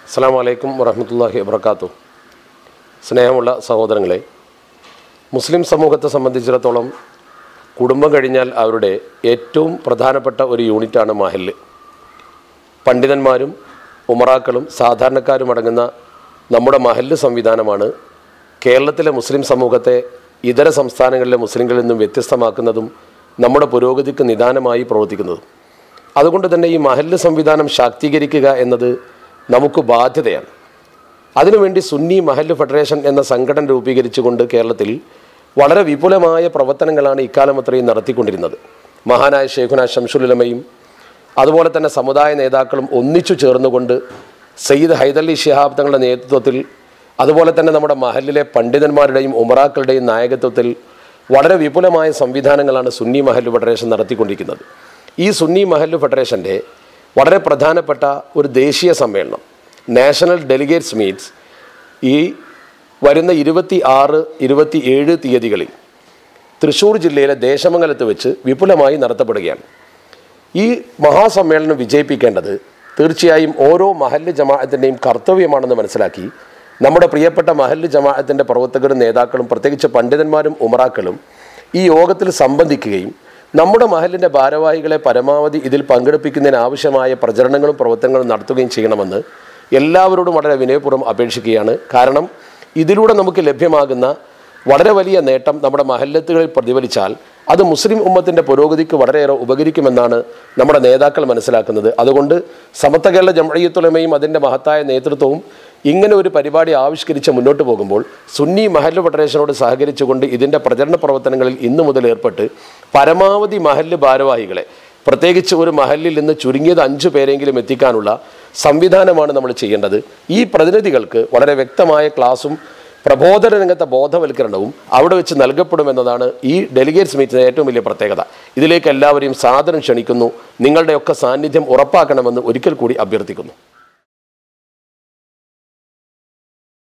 അസ്സാം വലൈക്കും വറഹമത്തല്ലാഹി വബർക്കാത്തു സ്നേഹമുള്ള സഹോദരങ്ങളെ മുസ്ലിം സമൂഹത്തെ സംബന്ധിച്ചിടത്തോളം കുടുംബം കഴിഞ്ഞാൽ അവരുടെ ഏറ്റവും പ്രധാനപ്പെട്ട ഒരു യൂണിറ്റാണ് മഹല്ല് പണ്ഡിതന്മാരും ഉമറാക്കളും സാധാരണക്കാരും അടങ്ങുന്ന നമ്മുടെ മഹല്ല് സംവിധാനമാണ് കേരളത്തിലെ മുസ്ലിം സമൂഹത്തെ ഇതര സംസ്ഥാനങ്ങളിലെ മുസ്ലിങ്ങളിൽ നിന്നും വ്യത്യസ്തമാക്കുന്നതും നമ്മുടെ പുരോഗതിക്ക് നിദാനമായി പ്രവർത്തിക്കുന്നതും അതുകൊണ്ട് തന്നെ ഈ മഹല്ല് സംവിധാനം ശാക്തീകരിക്കുക എന്നത് നമുക്ക് ബാധ്യതയാണ് അതിനുവേണ്ടി സുന്നി മഹല്ല് ഫെഡറേഷൻ എന്ന സംഘടന രൂപീകരിച്ചുകൊണ്ട് കേരളത്തിൽ വളരെ വിപുലമായ പ്രവർത്തനങ്ങളാണ് ഇക്കാലം അത്രയും നടത്തിക്കൊണ്ടിരുന്നത് മഹാനായ ഷെയ്ഖുന ഷംസുലുലമയും അതുപോലെ തന്നെ സമുദായ നേതാക്കളും ഒന്നിച്ചു ചേർന്നുകൊണ്ട് സയ്യിദ് ഹൈദലി ഷിഹാബ് തങ്ങളുടെ നേതൃത്വത്തിൽ അതുപോലെ തന്നെ നമ്മുടെ മഹലിലെ പണ്ഡിതന്മാരുടെയും ഉമറാക്കളുടെയും നായകത്വത്തിൽ വളരെ വിപുലമായ സംവിധാനങ്ങളാണ് സുന്നി മഹല്ല് ഫെഡറേഷൻ നടത്തിക്കൊണ്ടിരിക്കുന്നത് ഈ സുന്നി മഹല്ല് ഫെഡറേഷൻ്റെ വളരെ പ്രധാനപ്പെട്ട ഒരു ദേശീയ സമ്മേളനം നാഷണൽ ഡെലിഗേറ്റ്സ് മീറ്റ്സ് ഈ വരുന്ന ഇരുപത്തി ആറ് ഇരുപത്തി ഏഴ് തീയതികളിൽ തൃശ്ശൂർ ജില്ലയിലെ ദേശമംഗലത്ത് വെച്ച് വിപുലമായി നടത്തപ്പെടുകയാണ് ഈ മഹാസമ്മേളനം വിജയിപ്പിക്കേണ്ടത് തീർച്ചയായും ഓരോ മഹല്ല് ജമാഅത്തിൻ്റെയും കർത്തവ്യമാണെന്ന് മനസ്സിലാക്കി നമ്മുടെ പ്രിയപ്പെട്ട മഹല്ല് ജമാഅത്തിൻ്റെ പ്രവർത്തകരും നേതാക്കളും പ്രത്യേകിച്ച് പണ്ഡിതന്മാരും ഉമറാക്കളും ഈ യോഗത്തിൽ സംബന്ധിക്കുകയും നമ്മുടെ മഹലിൻ്റെ ഭാരവാഹികളെ പരമാവധി ഇതിൽ പങ്കെടുപ്പിക്കുന്നതിന് ആവശ്യമായ പ്രചരണങ്ങളും പ്രവർത്തനങ്ങളും നടത്തുകയും ചെയ്യണമെന്ന് എല്ലാവരോടും വളരെ വിനയപൂർവ്വം അപേക്ഷിക്കുകയാണ് കാരണം ഇതിലൂടെ നമുക്ക് ലഭ്യമാകുന്ന വളരെ വലിയ നേട്ടം നമ്മുടെ മഹല്ലത്തുകളിൽ പ്രതിഫലിച്ചാൽ അത് മുസ്ലിം ഉമ്മത്തിൻ്റെ പുരോഗതിക്ക് വളരെയേറെ ഉപകരിക്കുമെന്നാണ് നമ്മുടെ നേതാക്കൾ മനസ്സിലാക്കുന്നത് അതുകൊണ്ട് സമത്വ കേരള ജമഴയത്തുലമയും അതിൻ്റെ മഹത്തായ നേതൃത്വവും ഇങ്ങനെ ഒരു പരിപാടി ആവിഷ്കരിച്ച് മുന്നോട്ട് പോകുമ്പോൾ സുന്നി മഹല്ല് ഫെഡറേഷനോട് സഹകരിച്ചുകൊണ്ട് ഇതിൻ്റെ പ്രചരണ പ്രവർത്തനങ്ങളിൽ ഇന്നു മുതൽ ഏർപ്പെട്ട് പരമാവധി മഹല്ല് ഭാരവാഹികളെ പ്രത്യേകിച്ച് ഒരു മഹലിൽ നിന്ന് ചുരുങ്ങിയത് അഞ്ചു പേരെങ്കിലും എത്തിക്കാനുള്ള സംവിധാനമാണ് നമ്മൾ ചെയ്യേണ്ടത് ഈ പ്രതിനിധികൾക്ക് വളരെ വ്യക്തമായ ക്ലാസും പ്രബോധന രംഗത്തെ ബോധവൽക്കരണവും അവിടെ വെച്ച് നൽകപ്പെടുമെന്നതാണ് ഈ ഡെലിഗേറ്റ്സ് മീറ്റിന്റെ ഏറ്റവും വലിയ പ്രത്യേകത ഇതിലേക്ക് എല്ലാവരെയും സാദരം ക്ഷണിക്കുന്നു നിങ്ങളുടെയൊക്കെ സാന്നിധ്യം ഉറപ്പാക്കണമെന്ന് ഒരിക്കൽ കൂടി അഭ്യർത്ഥിക്കുന്നു